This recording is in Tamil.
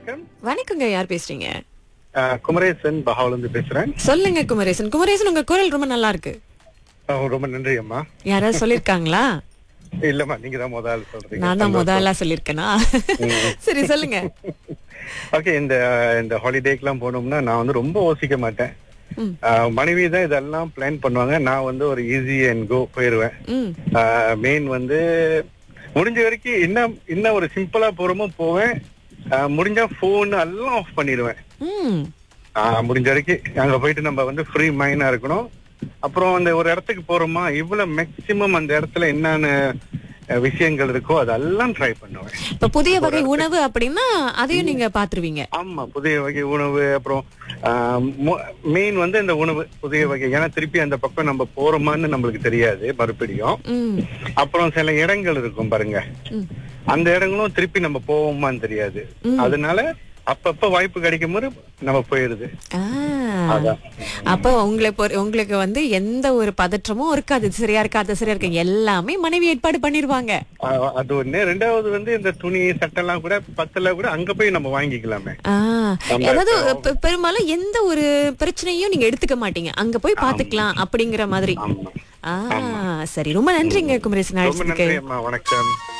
வணக்கம் வணக்கங்க யார் பேசுறீங்க அஹ், குமரேசன் பஹாவிலிருந்து பேசுறேன் சொல்லுங்க குமரேசன் குமரேசன் உங்க குரல் ரொம்ப நல்லா இருக்கு அஹ், ரொம்ப நன்றி அம்மா யாராவது சொல்லிருக்காங்களா இல்லம்மா நீங்க தான் முதல் சொல்றீங்க நான் தான் முதல்ல சொல்லிருக்கேனா சரி சொல்லுங்க ஓகே இந்த இந்த ஹாலிடேக்கெல்லாம் போனோம்னா நான் வந்து ரொம்ப யோசிக்க மாட்டேன் ம். அஹ், மனைவி தான் இதெல்லாம் பிளான் பண்ணுவாங்க நான் வந்து ஒரு ஈஸி அண்ட் கோ போயிருவேன் ம் மெயின் வந்து முடிஞ்ச வரைக்கும் என்ன என்ன ஒரு சிம்பிளா போறோமோ போவேன் அஹ், முடிஞ்சா போன் எல்லாம் ஆஃப் பண்ணிடுவேன் ம் ஆஹ் முடிஞ்ச வரைக்கும் அங்க போயிட்டு நம்ம வந்து ஃப்ரீ மைண்டா இருக்கணும் அப்புறம் அந்த ஒரு இடத்துக்கு போறோமா இவ்வளவு மேக்சிமம் அந்த இடத்துல என்னென்ன அஹ், விஷயங்கள் இருக்கோ அதெல்லாம் ட்ரை பண்ணுவேன் இப்ப புதிய வகை உணவு அப்படின்னா அதையும் நீங்க பாத்துருவீங்க ஆமா புதிய வகை உணவு அப்புறம் மெயின் வந்து இந்த உணவு புதிய வகை ஏன்னா திருப்பி அந்த பக்கம் நம்ம போறோமான்னு நம்மளுக்கு தெரியாது மறுபடியும் ம் அப்புறம் சில இடங்கள் இருக்கும் பாருங்க ம். அந்த இடங்களும் திருப்பி நம்ம போவோமான்னு தெரியாது அதனால அப்பப்ப வாய்ப்பு கிடைக்கும் போது நம்ம போயிருது ஆ. அதான். அப்ப உங்களை பொறு- உங்களுக்கு வந்து எந்த ஒரு பதற்றமும் இருக்காது இது சரியா இருக்கா அது சரியா இருக்கு எல்லாமே மனைவி ஏற்பாடு பண்ணிருவாங்க ஆஹ் அது ஒண்ணு ரெண்டாவது வந்து இந்த துணி சட்டெல்லாம் கூட பத்துல கூட அங்க போய் நம்ம வாங்கிக்கலாமே ஆ, நம்ம அதாவது பெ- பெரும்பாலும் எந்த ஒரு பிரச்சனையும் நீங்க எடுத்துக்க மாட்டீங்க அங்க போய் பாத்துக்கலாம் அப்படிங்கிற மாதிரி ஆமா ஆ சரி ரொம்ப நன்றிங்க குமரேசன் ரொம்ப அழைச்சதுக்கு நன்றி அம்மா வணக்கம்